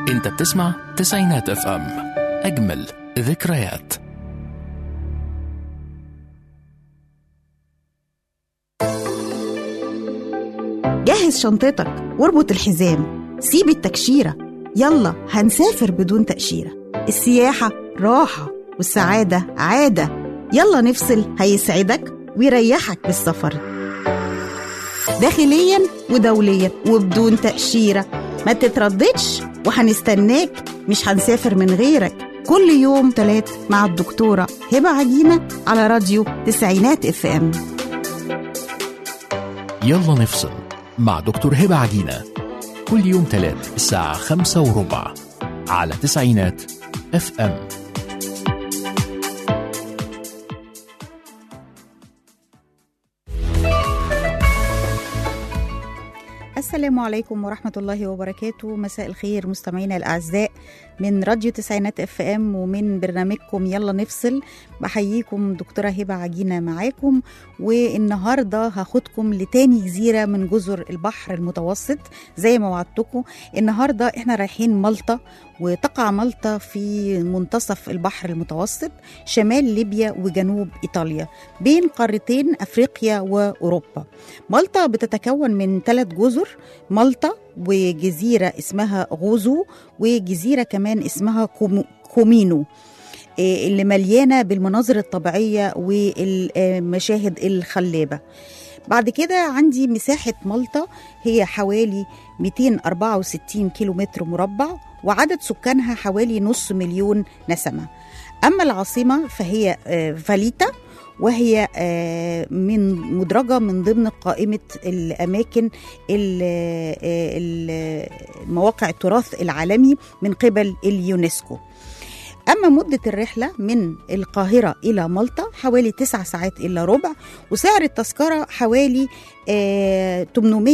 انت بتسمع تسعينات اف ام اجمل ذكريات جهز شنطتك واربط الحزام سيب التكشيرة يلا هنسافر بدون تأشيرة السياحة راحة والسعادة عادة يلا نفصل هيسعدك ويريحك بالسفر داخليا ودوليا وبدون تأشيرة ما تترددش وهنستناك مش هنسافر من غيرك كل يوم تلات مع الدكتورة هبة عجينة على راديو تسعينات اف ام يلا نفصل مع دكتور هبة عجينة كل يوم تلات الساعة خمسة وربع على تسعينات اف ام السلام عليكم ورحمة الله وبركاته مساء الخير مستمعينا الأعزاء من راديو تسعينات اف ام ومن برنامجكم يلا نفصل بحييكم دكتورة هبة عجينة معاكم والنهاردة هاخدكم لتاني جزيرة من جزر البحر المتوسط زي ما وعدتكم النهاردة احنا رايحين مالطا وتقع مالطا في منتصف البحر المتوسط شمال ليبيا وجنوب إيطاليا بين قارتين أفريقيا وأوروبا مالطا بتتكون من ثلاث جزر مالطا وجزيرة اسمها غوزو وجزيرة كمان اسمها كومو كومينو إيه اللي مليانة بالمناظر الطبيعية والمشاهد الخلابة بعد كده عندي مساحة مالطا هي حوالي 264 كيلومتر مربع وعدد سكانها حوالي نص مليون نسمة أما العاصمة فهي آه، فاليتا وهي آه، من مدرجة من ضمن قائمة الأماكن ال- آه، ال- مواقع التراث العالمي من قبل اليونسكو أما مدة الرحلة من القاهرة إلى مالطا حوالي 9 ساعات إلا ربع وسعر التذكرة حوالي آه،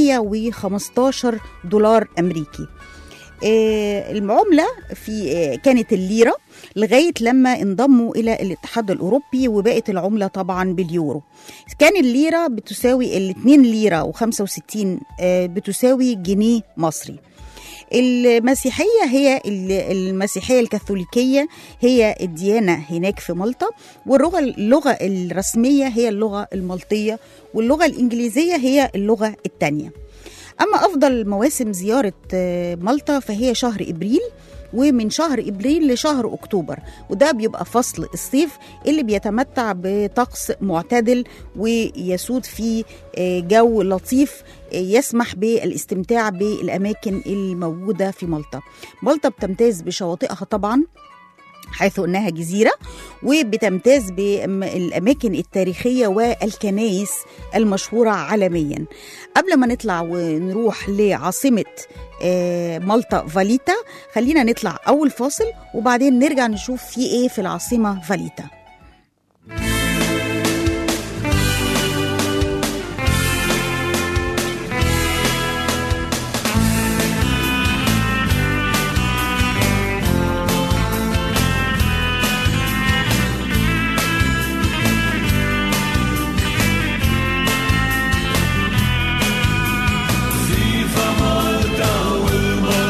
815 دولار أمريكي آه، المعاملة في آه، كانت الليرة لغاية لما انضموا إلى الاتحاد الأوروبي وبقت العملة طبعا باليورو كان الليرة بتساوي ال 2 ليرة و65 بتساوي جنيه مصري المسيحية هي ال- المسيحية الكاثوليكية هي الديانة هناك في مالطا واللغة اللغة الرسمية هي اللغة المالطية واللغة الإنجليزية هي اللغة الثانية أما أفضل مواسم زيارة آه، مالطا فهي شهر إبريل ومن شهر إبريل لشهر أكتوبر وده بيبقى فصل الصيف اللي بيتمتع بطقس معتدل ويسود فيه آه، جو لطيف آه، يسمح بالاستمتاع بالأماكن الموجودة في مالطا مالطا بتمتاز بشواطئها طبعا حيث انها جزيره وبتمتاز بالاماكن التاريخيه والكنائس المشهوره عالميا قبل ما نطلع ونروح لعاصمه آه، مالطا فاليتا خلينا نطلع اول فاصل وبعدين نرجع نشوف في ايه في العاصمه فاليتا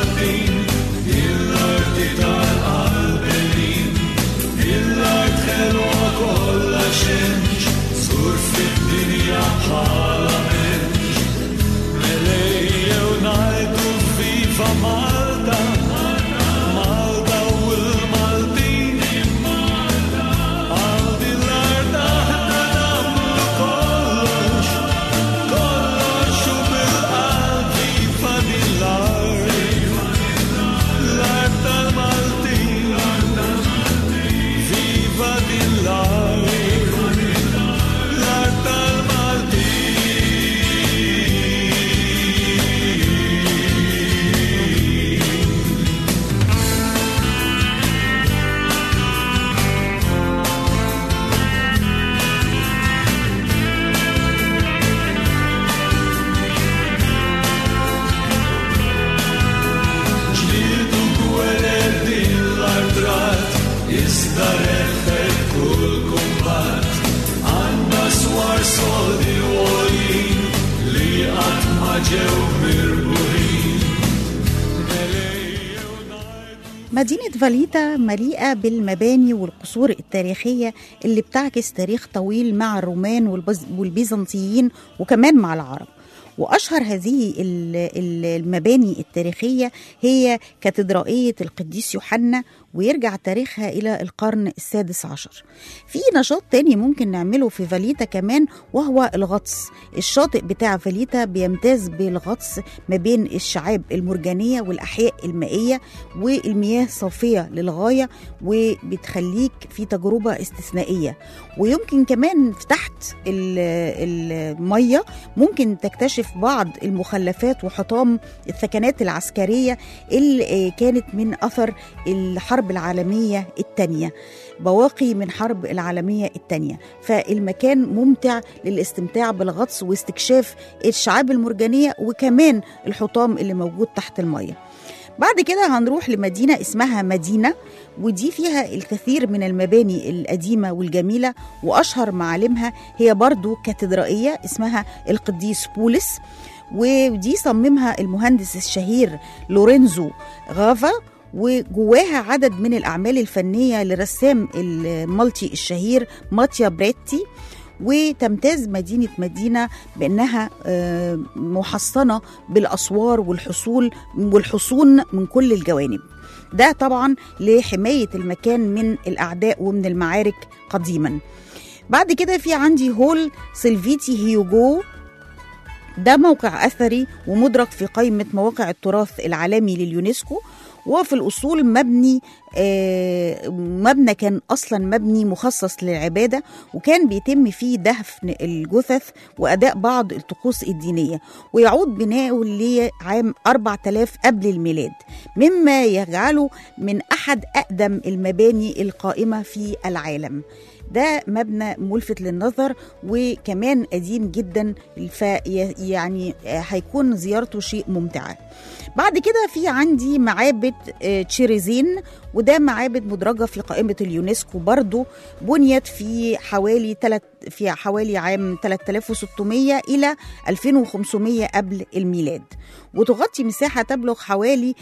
Illa مدينة فاليتا مليئة بالمباني والقصور التاريخية اللي بتعكس تاريخ طويل مع الرومان والبز- والبيزنطيين وكمان مع العرب وأشهر هذه ال- ال- المباني التاريخية هي كاتدرائية القديس يوحنا ويرجع تاريخها إلى القرن السادس عشر في نشاط تاني ممكن نعمله في فاليتا كمان وهو الغطس الشاطئ بتاع فاليتا بيمتاز بالغطس ما بين الشعاب المرجانية والأحياء المائية والمياه صافية للغاية وبتخليك في تجربة استثنائية ويمكن كمان في تحت ال- المية ممكن تكتشف بعض المخلفات وحطام الثكنات العسكرية اللي آه، كانت من أثر الحرب العالمية الثانية بواقي من حرب العالمية الثانية فالمكان ممتع للاستمتاع بالغطس واستكشاف الشعاب المرجانية وكمان الحطام اللي موجود تحت المية بعد كده هنروح لمدينة اسمها مدينة ودي فيها الكثير من المباني القديمة والجميلة وأشهر معالمها هي برضو كاتدرائية اسمها القديس بولس ودي صممها المهندس الشهير لورينزو غافا وجواها عدد من الأعمال الفنية لرسام المالتي الشهير ماتيا بريتي وتمتاز مدينة مدينة بأنها آه، محصنة بالأسوار والحصول والحصون من كل الجوانب ده طبعا لحماية المكان من الأعداء ومن المعارك قديما بعد كده في عندي هول سيلفيتي هيوجو ده موقع أثري ومدرج في قائمة مواقع التراث العالمي لليونسكو وفي الأصول مبني آه، مبنى كان أصلا مبني مخصص للعبادة وكان بيتم فيه دفن الجثث وأداء بعض الطقوس الدينية ويعود بناؤه لعام 4000 قبل الميلاد مما يجعله من أحد أقدم المباني القائمة في العالم ده مبنى ملفت للنظر وكمان قديم جدا فيعني هيكون زيارته شيء ممتعة بعد كده في عندي معابد آه، تشيريزين وده معابد مدرجة في قائمة اليونسكو برضو بنيت في حوالي تلت في حوالي عام 3600 إلى 2500 قبل الميلاد وتغطي مساحة تبلغ حوالي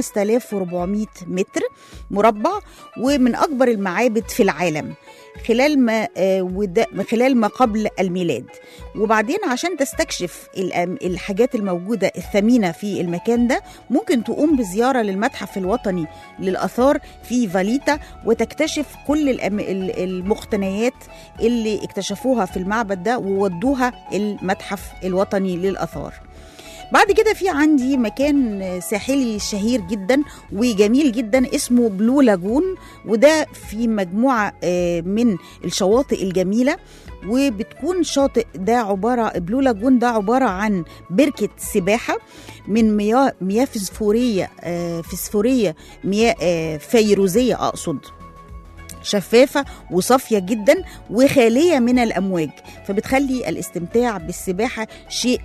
5400 متر مربع ومن أكبر المعابد في العالم خلال ما آه، وده خلال ما قبل الميلاد وبعدين عشان تستكشف الأم- الحاجات الموجودة الثمينة في المكان ده ممكن تقوم بزيارة للمتحف الوطني للآثار في فاليتا وتكتشف كل الأم- ال- المقتنيات اللي اكتشفوها في المعبد ده وودوها المتحف الوطني للآثار بعد كده في عندي مكان ساحلي شهير جدا وجميل جدا اسمه بلو لاجون وده في مجموعة آه، من الشواطئ الجميلة وبتكون شاطئ ده عبارة بلو لاجون ده عبارة عن بركة سباحة من مياه مياه فسفورية آه، فسفورية مياه آه، فيروزية أقصد شفافة وصافية جدا وخالية من الأمواج فبتخلي الاستمتاع بالسباحة شيء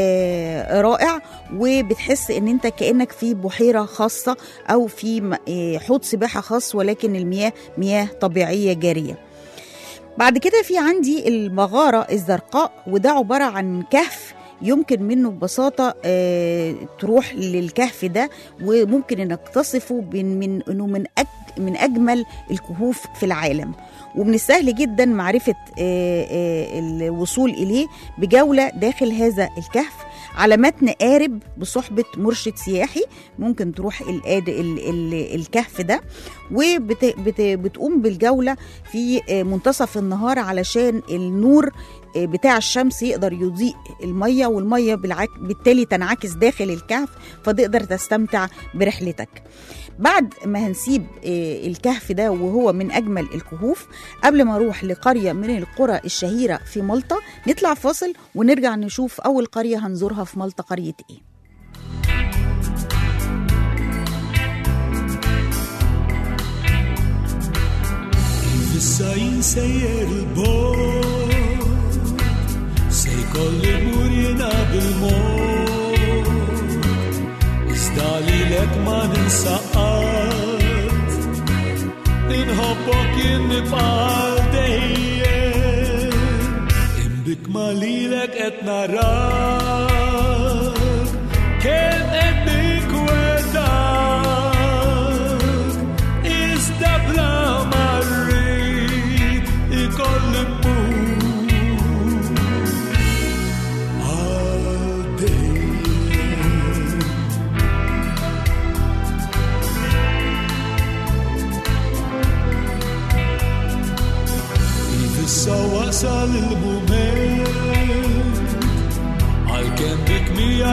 آه، رائع وبتحس ان انت كأنك في بحيرة خاصة او في م- آه، حوض سباحة خاص ولكن المياه مياه طبيعية جارية بعد كده في عندي المغارة الزرقاء وده عبارة عن كهف يمكن منه ببساطة آه، تروح للكهف ده وممكن انك تصفه من من انه من أج من اجمل الكهوف في العالم ومن السهل جدا معرفة آه، آه، الوصول إليه بجولة داخل هذا الكهف على متن قارب بصحبة مرشد سياحي ممكن تروح الآد ال ال الكهف ده وبتقوم بالجولة في آه، منتصف النهار علشان النور آه، بتاع الشمس يقدر يضيء المية والمية بالعك... بالتالي تنعكس داخل الكهف فتقدر تستمتع برحلتك بعد ما هنسيب آه، الكهف ده وهو من أجمل الكهوف قبل ما أروح لقرية من القرى الشهيرة في مالطا نطلع فاصل ونرجع نشوف أول قرية هنزورها في مالطا قرية إيه Vissain säger bort Säg kolli murjina bil-mot Iżda li lek ma ninsaqat Inħobbok jien nibqal dejjem Imbik ma li lek et narak Kien eddik wedak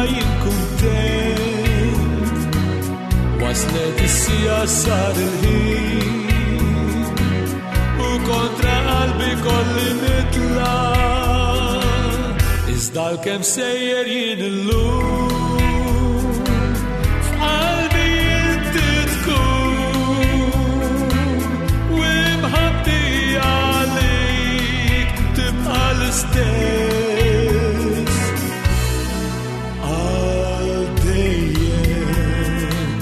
incontent waslet is-sijassar il-ħin u kontra qalbi kolli nitla iżda l-kem sejjer jien illum f'qalbi inti tkun u imħabti għalik tibqa l-istess għal dejjem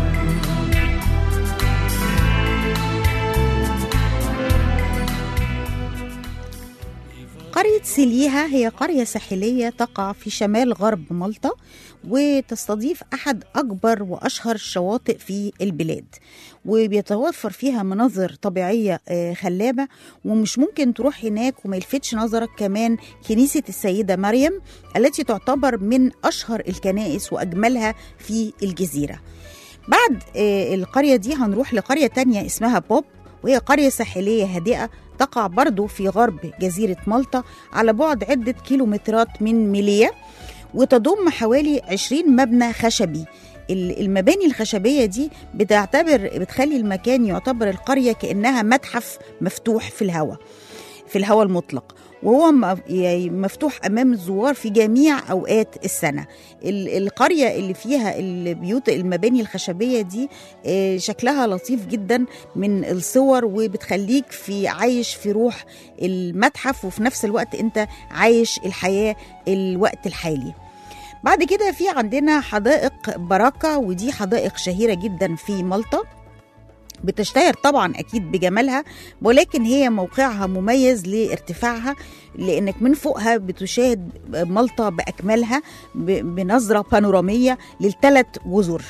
قرية سيليها هي قرية ساحلية تقع في شمال غرب مالطا وتستضيف أحد أكبر وأشهر الشواطئ في البلاد وبيتوفر فيها مناظر طبيعية آه، خلابة ومش ممكن تروح هناك وما يلفتش نظرك كمان كنيسة السيدة مريم التي تعتبر من أشهر الكنائس وأجملها في الجزيرة بعد آه، القرية دي هنروح لقرية تانية اسمها بوب وهي قرية ساحلية هادئة تقع برضو في غرب جزيرة مالطا على بعد عدة كيلومترات من ميليا وتضم حوالي 20 مبنى خشبي ال- المباني الخشبية دي بتعتبر بتخلي المكان يعتبر القرية كأنها متحف مفتوح في الهواء في الهواء المطلق وهو م- يعني مفتوح امام الزوار في جميع اوقات السنه ال- القريه اللي فيها البيوت المباني الخشبيه دي آه، شكلها لطيف جدا من الصور وبتخليك في عايش في روح المتحف وفي نفس الوقت انت عايش الحياه الوقت الحالي بعد كده في عندنا حدائق باراكا ودي حدائق شهيره جدا في مالطا بتشتهر طبعا اكيد بجمالها ولكن هي موقعها مميز لارتفاعها لانك من فوقها بتشاهد مالطا باكملها ب- بنظره بانوراميه للثلاث جزر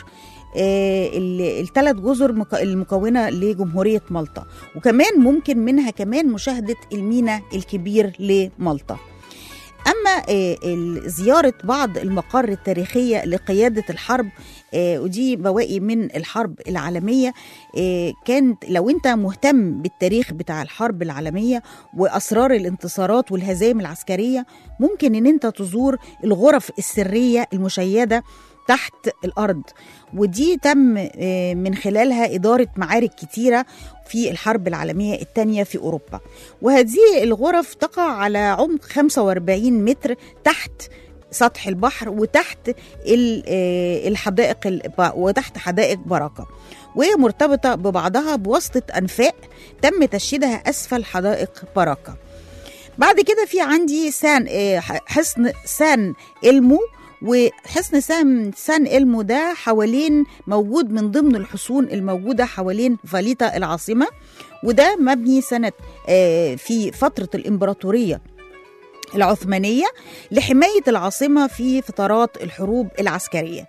الثلاث جزر مك- المكونه لجمهوريه مالطا وكمان ممكن منها كمان مشاهده المينا الكبير لمالطا اما آه، ال- زياره بعض المقار التاريخيه لقياده الحرب آه، ودي بواقي من الحرب العالميه آه، كانت لو انت مهتم بالتاريخ بتاع الحرب العالميه واسرار الانتصارات والهزائم العسكريه ممكن ان انت تزور الغرف السريه المشيده تحت الارض ودي تم آه، من خلالها اداره معارك كتيره في الحرب العالميه الثانيه في اوروبا وهذه الغرف تقع على عمق 45 متر تحت سطح البحر وتحت ال- آه، الحدائق الب- وتحت حدائق براكة وهي مرتبطة ببعضها بواسطة أنفاق تم تشييدها أسفل حدائق براكة بعد كده في عندي سان آه، حصن سان إلمو وحصن سان سان إلمو ده حوالين موجود من ضمن الحصون الموجودة حوالين فاليتا العاصمة وده مبني سنة آه، في فترة الإمبراطورية العثمانية لحماية العاصمة في فترات الحروب العسكرية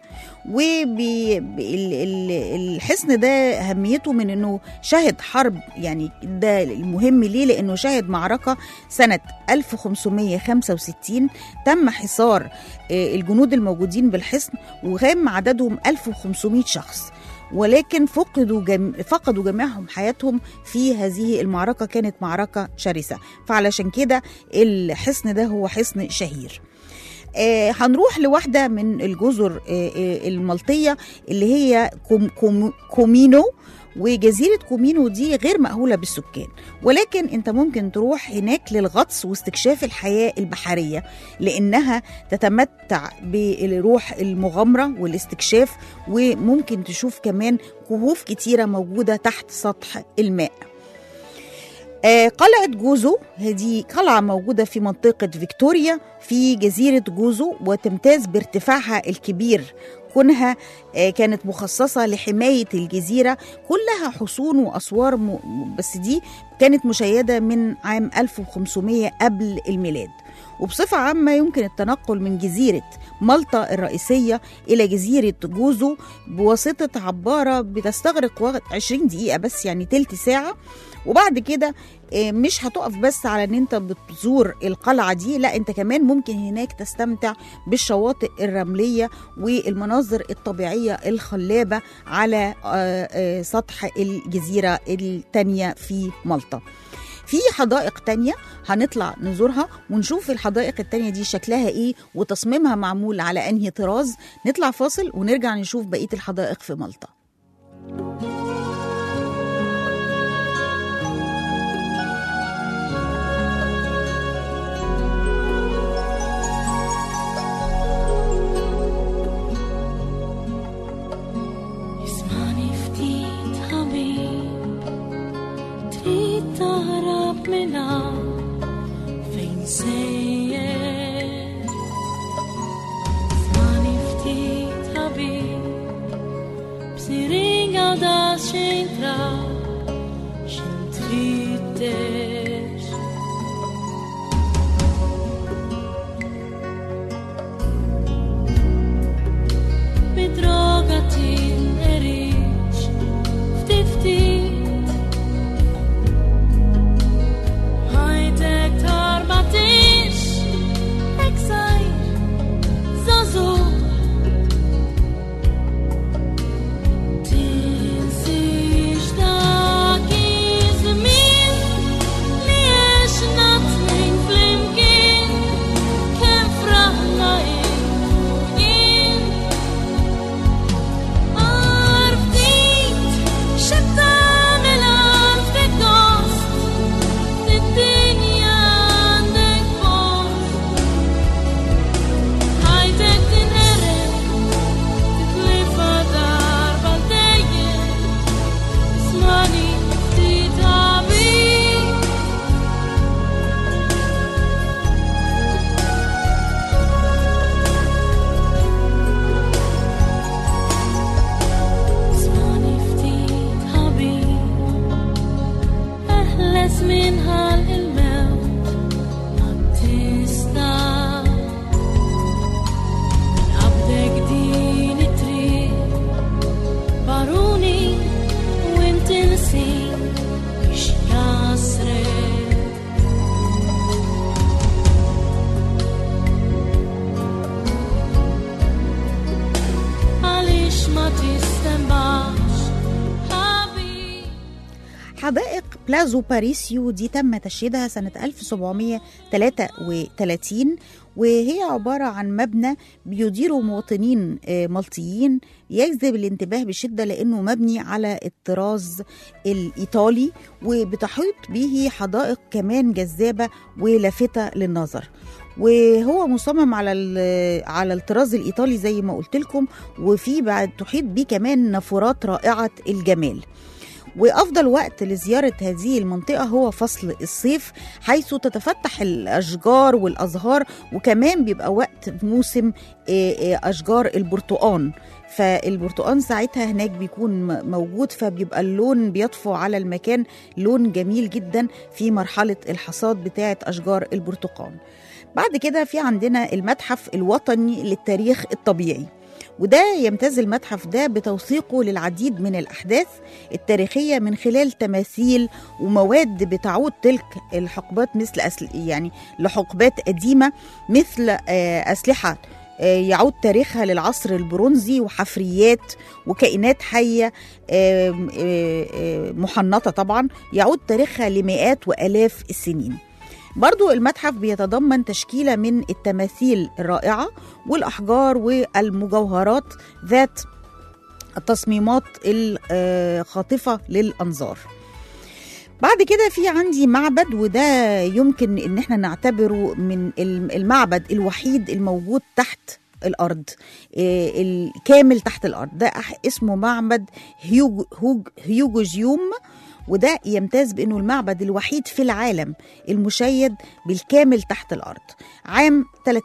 والحصن ده أهميته من أنه شهد حرب يعني ده المهم ليه لأنه شهد معركة سنة 1565 تم حصار آه، الجنود الموجودين بالحصن وغام عددهم 1500 شخص ولكن فقدوا جم... فقدوا جميعهم حياتهم في هذه المعركة كانت معركة شرسة فعلشان كده الحصن ده هو حصن شهير آه هنروح لواحدة من الجزر آه آه المالطية اللي هي كوم كوم كومينو وجزيرة كومينو دي غير مأهولة بالسكان ولكن انت ممكن تروح هناك للغطس واستكشاف الحياة البحرية لأنها تتمتع بروح المغامرة والاستكشاف وممكن تشوف كمان كهوف كتيرة موجودة تحت سطح الماء آه، قلعة جوزو هذه قلعة موجودة في منطقة فيكتوريا في جزيرة جوزو وتمتاز بارتفاعها الكبير كونها آه، كانت مخصصة لحماية الجزيرة كلها حصون وأسوار م... بس دي كانت مشيدة من عام 1500 قبل الميلاد وبصفة عامة يمكن التنقل من جزيرة مالطا الرئيسية إلى جزيرة جوزو بواسطة عبارة بتستغرق وقت 20 دقيقة بس يعني تلت ساعة وبعد كده آه، مش هتقف بس على ان انت بتزور القلعة دي لا انت كمان ممكن هناك تستمتع بالشواطئ الرملية والمناظر الطبيعية الخلابة على آه، آه، سطح الجزيرة التانية في مالطا في حدائق تانية هنطلع نزورها ونشوف الحدائق التانية دي شكلها ايه وتصميمها معمول على انهي طراز نطلع فاصل ونرجع نشوف بقية الحدائق في مالطا اسمعني فديت حبيب تريد تهرب منها فين ساير اسمعني فديت حبيب بصير قاعدة شنترا شنتريتش بدراجة نريش فتيت فتيت هايتك تربطيش اكساير زازو تنسيش داكي زمين ليش نطلين فلمكين كيف رحنا يمكن عرفتيت شو بتعمل عرفتك دوست الدنيا عندك بوست حياتك تنقرب تتلفى ضربة ضيق اسمعني تتعبي اسمعني فتيت حبيب أهلس من هالموت ما تستاهل من عبدك دين تريد باروني وانت نسيت مش ياسرد معلش ما تستنبعش حبيب حدائق بلازو باريسيو دي تم تشييدها سنة 1733 وهي عبارة عن مبنى بيديره مواطنين آه، مالطيين يجذب الانتباه بشدة لأنه مبني على الطراز الإيطالي وبتحيط به حدائق كمان جذابة ولافتة للنظر وهو مصمم على ال- على الطراز الايطالي زي ما قلت لكم وفي بعد تحيط بيه كمان نافورات رائعه الجمال وافضل وقت لزياره هذه المنطقه هو فصل الصيف حيث تتفتح الاشجار والازهار وكمان بيبقى وقت موسم آه، آه، اشجار البرتقان فالبرتقان ساعتها هناك بيكون م- موجود فبيبقى اللون بيطفو على المكان لون جميل جدا في مرحله الحصاد بتاعه اشجار البرتقان بعد كده في عندنا المتحف الوطني للتاريخ الطبيعي وده يمتاز المتحف ده بتوثيقه للعديد من الأحداث التاريخية من خلال تماثيل ومواد بتعود تلك الحقبات مثل أسل يعني لحقبات قديمة مثل آه، أسلحة آه، يعود تاريخها للعصر البرونزي وحفريات وكائنات حية آم، آه، آه، محنطة طبعا يعود تاريخها لمئات وآلاف السنين برضو المتحف بيتضمن تشكيلة من التماثيل الرائعة والأحجار والمجوهرات ذات التصميمات الخاطفة للأنظار بعد كده في عندي معبد وده يمكن ان احنا نعتبره من الم- المعبد الوحيد الموجود تحت الارض إيه، الكامل تحت الارض ده أح- اسمه معبد هيوج هوج هيوجوزيوم وده يمتاز بانه المعبد الوحيد في العالم المشيد بالكامل تحت الارض عام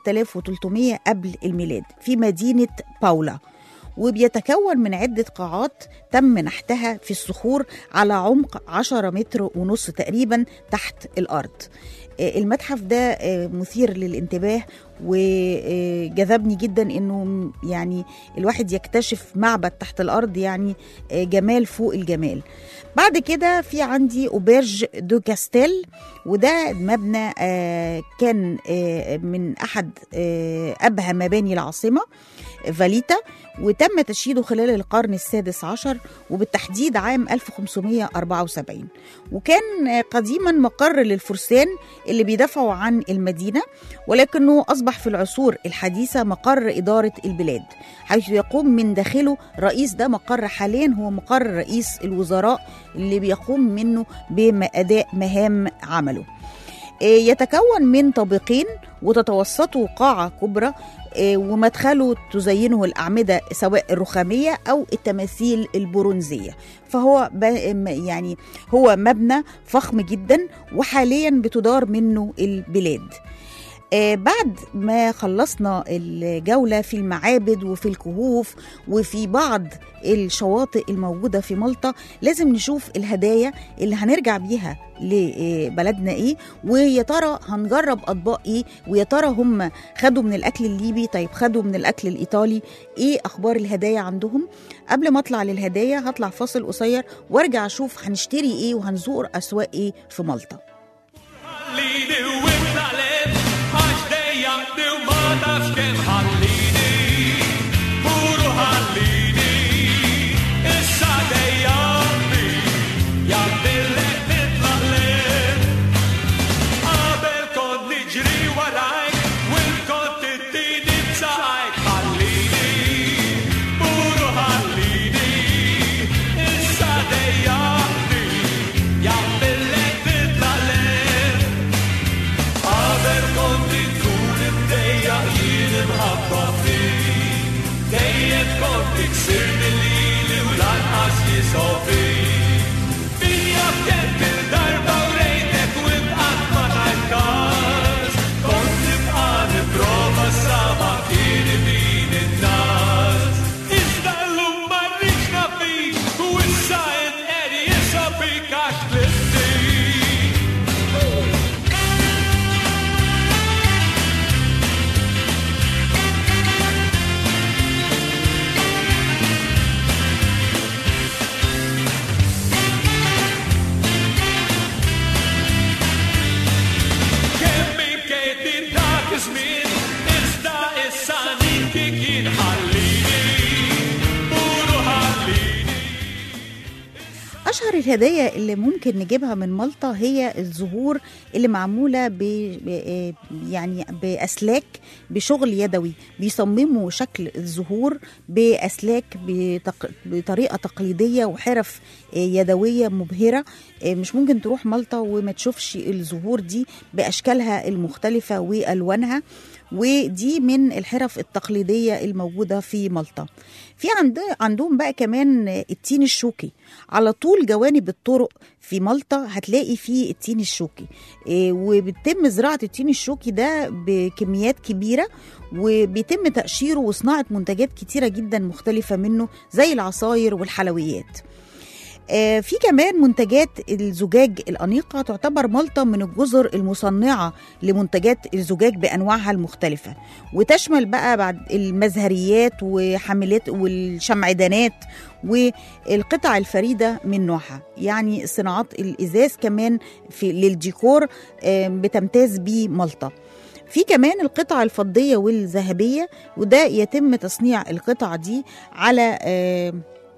3300 قبل الميلاد في مدينه باولا وبيتكون من عدة قاعات تم نحتها في الصخور على عمق 10 متر ونص تقريبا تحت الأرض آه، المتحف ده آه، مثير للانتباه وجذبني جدا انه م- يعني الواحد يكتشف معبد تحت الارض يعني آه، جمال فوق الجمال بعد كده في عندي اوبرج دو كاستيل وده مبنى آه، كان آه، من احد آه، ابهى مباني العاصمه فاليتا وتم تشييده خلال القرن السادس عشر وبالتحديد عام 1574 وكان آه، قديما مقر للفرسان اللي بيدافعوا عن المدينة ولكنه أصبح في العصور الحديثة مقر إدارة البلاد حيث يقوم من داخله رئيس ده مقر حاليا هو مقر رئيس الوزراء اللي بيقوم منه بأداء مهام عمله آه، يتكون من طابقين وتتوسطه قاعة كبرى آه، ومدخله تزينه الأعمدة سواء الرخامية أو التماثيل البرونزية فهو ب- م- يعني هو مبنى فخم جدا وحاليا بتدار منه البلاد آه، بعد ما خلصنا الجولة في المعابد وفي الكهوف وفي بعض الشواطئ الموجودة في مالطا لازم نشوف الهدايا اللي هنرجع بيها لبلدنا ايه ويا ترى هنجرب اطباق ايه ويا ترى هم خدوا من الاكل الليبي طيب خدوا من الاكل الايطالي ايه اخبار الهدايا عندهم قبل ما اطلع للهدايا هطلع فاصل قصير وارجع اشوف هنشتري ايه وهنزور اسواق ايه في مالطا Hallini Whitlalem, Hashteyakni Matashkem Hallini, Puru Hallini, Issa Deyakni, Yabdillek Nitlalem, Abel kod niġri warajk, Wil kod tittini b'saqajk Hallini, Puru Hallini, Issa Deyakni, Yabdillek Nitlalem, Qabel konti tkun imdejja jien imħabba fik Dejjem konti ksirni lili u lanqas jisofi Fija b'kemm il-darba u rejtek u ibqat ma tajkas Konti bqa niprofa sama kien ibin in-nas Iżda l-lum marriċ nafik u issa in-eri jisabik għax tliftik Kemmi bkejt dak iż-żmien, iżda issa nikki kien ħallini, puru ħallini. اشهر الهدايا اللي ممكن نجيبها من مالطا هي الزهور اللي معموله ب ب- يعني باسلاك بشغل يدوي بيصمموا شكل الزهور باسلاك بتق... بطريقه تقليديه وحرف آه، يدويه مبهره آه، مش ممكن تروح مالطا وما تشوفش الزهور دي باشكالها المختلفه والوانها ودي من الحرف التقليديه الموجوده في مالطا في عند عندهم بقى كمان التين الشوكي على طول جوانب الطرق في مالطا هتلاقي فيه التين الشوكي إيه، وبتتم زراعه التين الشوكي ده بكميات كبيره وبيتم تقشيره وصناعه منتجات كتيره جدا مختلفه منه زي العصاير والحلويات آه، في كمان منتجات الزجاج الأنيقة تعتبر مالطا من الجزر المصنعة لمنتجات الزجاج بأنواعها المختلفة وتشمل بقى بعد المزهريات وحاملات والشمعدانات والقطع الفريدة من نوعها يعني صناعات الإزاز كمان في للديكور آه، بتمتاز بيه مالطا في كمان القطع الفضية والذهبية وده يتم تصنيع القطع دي على آه،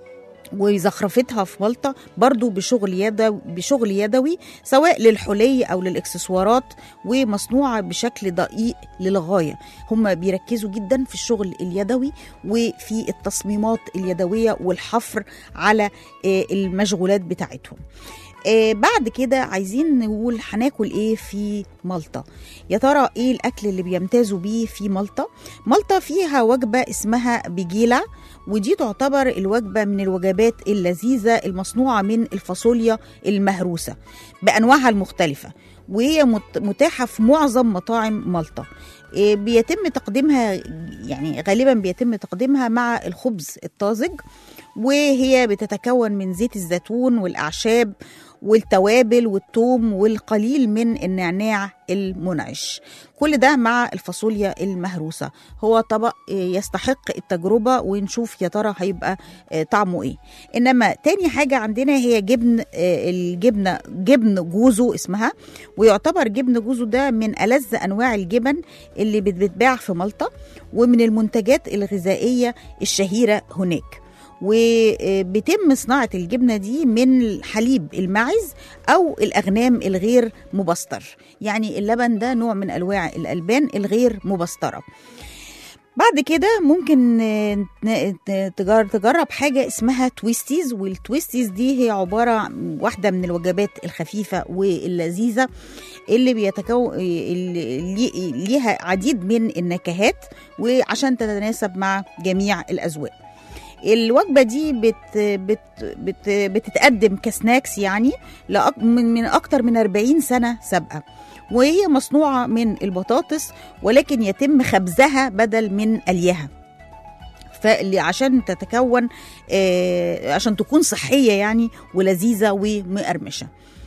وزخرفتها في مالطا برضو بشغل يدوي بشغل يدوي سواء للحلي او للاكسسوارات ومصنوعه بشكل دقيق للغايه هم بيركزوا جدا في الشغل اليدوي وفي التصميمات اليدويه والحفر على آه، المشغولات بتاعتهم آه بعد كده عايزين نقول هناكل ايه في مالطا يا ترى ايه الاكل اللي بيمتازوا بيه في مالطا مالطا فيها وجبه اسمها بيجيلا ودي تعتبر الوجبه من الوجبات اللذيذه المصنوعه من الفاصوليا المهروسه بانواعها المختلفه وهي مت- متاحه في معظم مطاعم مالطا إيه، بيتم تقديمها يعني غالبا بيتم تقديمها مع الخبز الطازج وهي بتتكون من زيت الزيتون والاعشاب والتوابل والثوم والقليل من النعناع المنعش كل ده مع الفاصوليا المهروسة هو طبق آه، يستحق التجربة ونشوف يا ترى هيبقى آه، طعمه ايه انما تاني حاجة عندنا هي جبن آه، الجبنة جبن جوزو اسمها ويعتبر جبن جوزو ده من ألذ أنواع الجبن اللي بتتباع في مالطا ومن المنتجات الغذائية الشهيرة هناك وبيتم صناعة الجبنة دي من حليب الماعز أو الأغنام الغير مبستر يعني اللبن ده نوع من أنواع الألبان الغير مبسترة بعد كده ممكن آه، ن- ت- تجر- تجرب حاجة اسمها تويستيز والتويستيز دي هي عبارة عن واحدة من الوجبات الخفيفة واللذيذة اللي بيتكون اللي لي- ليها عديد من النكهات وعشان تتناسب مع جميع الأذواق الوجبة دي بت بت بت بتتقدم كسناكس يعني لأك من, من أكتر من 40 سنة سابقة وهي مصنوعة من البطاطس ولكن يتم خبزها بدل من أليها فاللي عشان تتكون آه عشان تكون صحية يعني ولذيذة ومقرمشة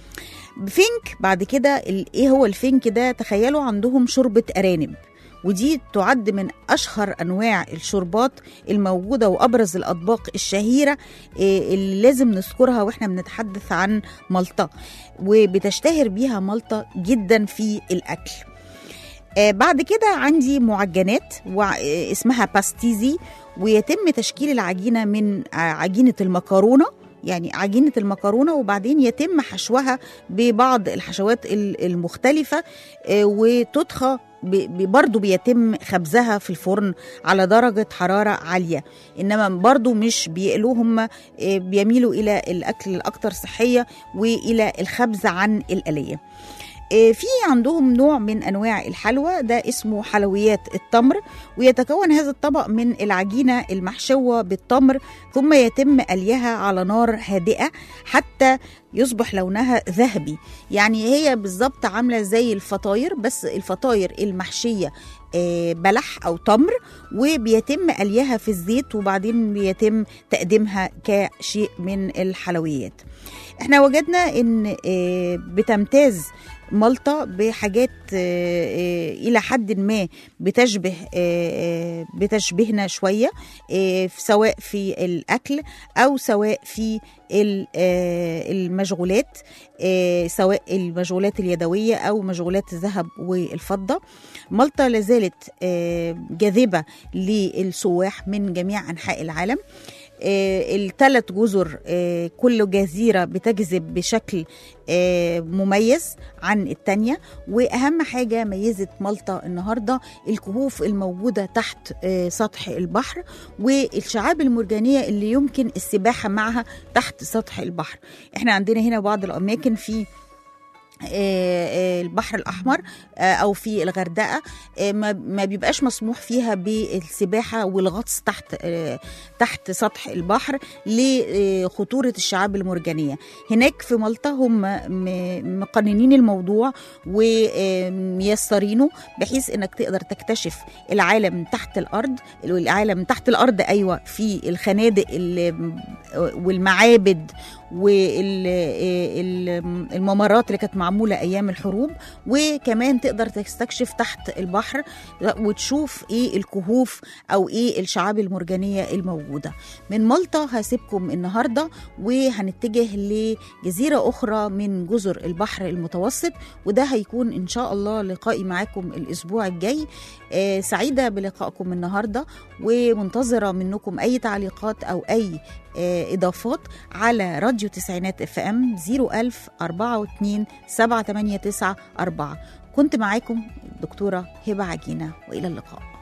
فينك بعد كده ال- ايه هو الفينك ده تخيلوا عندهم شوربة أرانب ودي تعد من أشهر أنواع الشوربات الموجودة وأبرز الأطباق الشهيرة إيه، اللي لازم نذكرها وإحنا بنتحدث عن مالطا وبتشتهر بيها مالطا جدا في الأكل آه، بعد كده عندي معجنات وع- آه، اسمها باستيزي ويتم تشكيل العجينة من ع- عجينة المكرونة يعني عجينة المكرونة وبعدين يتم حشوها ببعض الحشوات ال- المختلفة آه، وتدخى ب- ب- برضو بيتم خبزها في الفرن على درجة حرارة عالية إنما برضو مش بيقلوهم آه، بيميلوا إلى الأكل الأكثر صحية وإلى الخبز عن الآلية آه، في عندهم نوع من انواع الحلوى ده اسمه حلويات التمر ويتكون هذا الطبق من العجينه المحشوه بالتمر ثم يتم اليها على نار هادئه حتى يصبح لونها ذهبي يعني هي بالظبط عامله زي الفطاير بس الفطاير المحشيه آه، بلح او تمر وبيتم اليها في الزيت وبعدين بيتم تقديمها كشيء من الحلويات احنا وجدنا ان آه، بتمتاز مالطا بحاجات آه، آه، الى حد ما بتشبه آه، آه، بتشبهنا شويه آه، سواء في الاكل او سواء في ال- آه، المشغولات آه، سواء المشغولات اليدويه او مشغولات الذهب والفضه مالطا لازالت آه، جاذبه للسواح من جميع انحاء العالم الثلاث جزر آه، كل جزيرة بتجذب بشكل آه، مميز عن التانية وأهم حاجة ميزت مالطا النهاردة الكهوف الموجودة تحت آه، سطح البحر والشعاب المرجانية اللي يمكن السباحة معها تحت سطح البحر احنا عندنا هنا بعض الأماكن في آه، آه، البحر الاحمر آه، او في الغردقه آه، ما ما بيبقاش مسموح فيها بالسباحه والغطس تحت آه، تحت سطح البحر لخطوره الشعاب المرجانيه هناك في مالطا هم م- مقننين الموضوع وميسرينه بحيث انك تقدر تكتشف العالم تحت الارض العالم تحت الارض ايوه في الخنادق ال- والمعابد والممرات اللي كانت معموله ايام الحروب وكمان تقدر تستكشف تحت البحر وتشوف ايه الكهوف او ايه الشعاب المرجانيه الموجوده من مالطا هسيبكم النهارده وهنتجه لجزيره اخرى من جزر البحر المتوسط وده هيكون ان شاء الله لقائي معاكم الاسبوع الجاي آه، سعيده بلقائكم النهارده ومنتظره منكم اي تعليقات او اي آه، اضافات على راديو تسعينات اف ام 01000 427 789 4 كنت معاكم الدكتوره هبه عجينه والى اللقاء